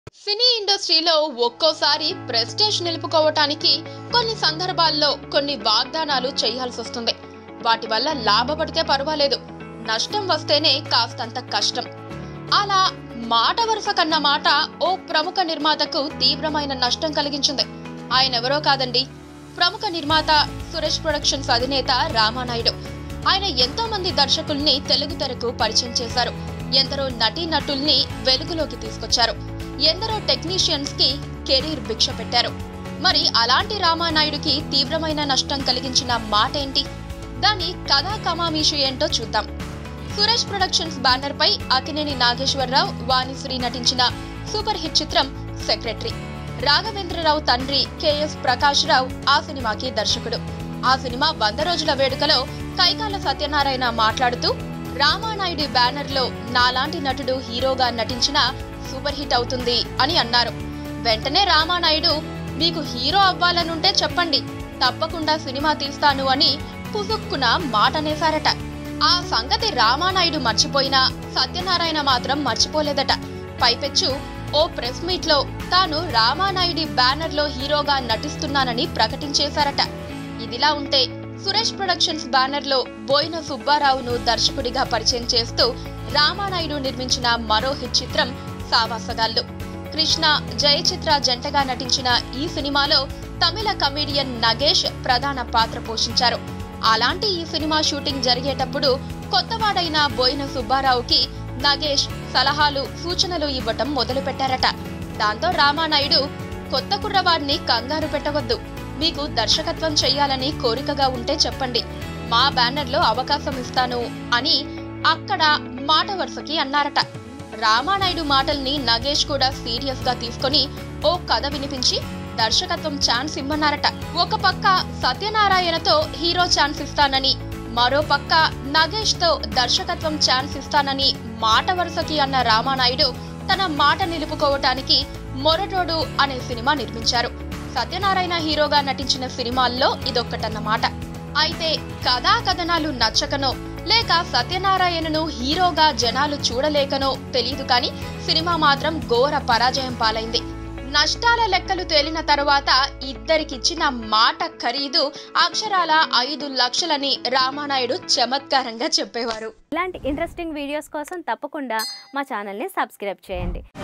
సినీ ఇండస్ట్రీలో ఒక్కోసారి ప్రెస్టేజ్ నిలుపుకోవటానికి కొన్ని సందర్భాల్లో కొన్ని వాగ్దానాలు చేయాల్సి వస్తుంది వాటి వల్ల లాభపడితే పర్వాలేదు నష్టం వస్తేనే కాస్తంత కష్టం అలా మాట వరుస కన్న మాట ఓ ప్రముఖ నిర్మాతకు తీవ్రమైన నష్టం కలిగించింది ఆయన ఎవరో కాదండి ప్రముఖ నిర్మాత సురేష్ ప్రొడక్షన్స్ అధినేత రామానాయుడు ఆయన ఎంతో మంది దర్శకుల్ని తెలుగు తెరకు పరిచయం చేశారు ఎందరో నటీ నటుల్ని వెలుగులోకి తీసుకొచ్చారు ఎందరో టెక్నీషియన్స్ కి కెరీర్ భిక్ష పెట్టారు మరి అలాంటి రామానాయుడుకి తీవ్రమైన నష్టం కలిగించిన మాట ఏంటి దాని కథా కమామీషు ఏంటో చూద్దాం సురేష్ ప్రొడక్షన్స్ బ్యానర్ పై అకినేని నాగేశ్వరరావు వాణిశ్రీ నటించిన సూపర్ హిట్ చిత్రం సెక్రటరీ రాఘవేంద్రరావు తండ్రి కెఎస్ ప్రకాష్ రావు ఆ సినిమాకి దర్శకుడు ఆ సినిమా వంద రోజుల వేడుకలో కైకాల సత్యనారాయణ మాట్లాడుతూ రామానాయుడి బ్యానర్ లో నాలాంటి నటుడు హీరోగా నటించిన సూపర్ హిట్ అవుతుంది అని అన్నారు వెంటనే రామానాయుడు మీకు హీరో అవ్వాలనుంటే చెప్పండి తప్పకుండా సినిమా తీస్తాను అని పుసుక్కున మాటనేశారట ఆ సంగతి రామానాయుడు మర్చిపోయినా సత్యనారాయణ మాత్రం మర్చిపోలేదట పైపెచ్చు ఓ ప్రెస్ మీట్ లో తాను రామానాయుడి బ్యానర్ లో హీరోగా నటిస్తున్నానని ప్రకటించేశారట ఇదిలా ఉంటే సురేష్ ప్రొడక్షన్స్ బ్యానర్ లో బోయిన సుబ్బారావును దర్శకుడిగా పరిచయం చేస్తూ రామానాయుడు నిర్మించిన మరో హిట్ చిత్రం సావాసగాళ్ళు కృష్ణ జయచిత్ర జంటగా నటించిన ఈ సినిమాలో తమిళ కమేడియన్ నగేష్ ప్రధాన పాత్ర పోషించారు అలాంటి ఈ సినిమా షూటింగ్ జరిగేటప్పుడు కొత్తవాడైన బోయిన సుబ్బారావుకి నగేష్ సలహాలు సూచనలు ఇవ్వటం మొదలుపెట్టారట దాంతో రామానాయుడు కొత్త కుర్రవాడిని కంగారు పెట్టవద్దు మీకు దర్శకత్వం చెయ్యాలని కోరికగా ఉంటే చెప్పండి మా బ్యానర్లో అవకాశం ఇస్తాను అని అక్కడ మాట వరుసకి అన్నారట రామానాయుడు మాటల్ని నగేష్ కూడా సీరియస్ గా తీసుకొని ఓ కథ వినిపించి దర్శకత్వం ఛాన్స్ ఇమ్మన్నారట ఒక పక్క సత్యనారాయణతో హీరో ఛాన్స్ ఇస్తానని మరో పక్క నగేష్ తో దర్శకత్వం ఛాన్స్ ఇస్తానని మాట వరుసకి అన్న రామానాయుడు తన మాట నిలుపుకోవటానికి మొరటోడు అనే సినిమా నిర్మించారు సత్యనారాయణ హీరోగా నటించిన సినిమాల్లో ఇదొక్కటన్నమాట అయితే కథా కథనాలు నచ్చకనో లేక సత్యనారాయణను హీరోగా జనాలు చూడలేకనో తెలియదు కానీ సినిమా మాత్రం ఘోర పరాజయం పాలైంది నష్టాల లెక్కలు తేలిన తరువాత ఇద్దరికిచ్చిన మాట ఖరీదు అక్షరాల ఐదు లక్షలని రామానాయుడు చమత్కారంగా చెప్పేవారు ఇలాంటి ఇంట్రెస్టింగ్ వీడియోస్ కోసం తప్పకుండా మా ఛానల్ని సబ్స్క్రైబ్ చేయండి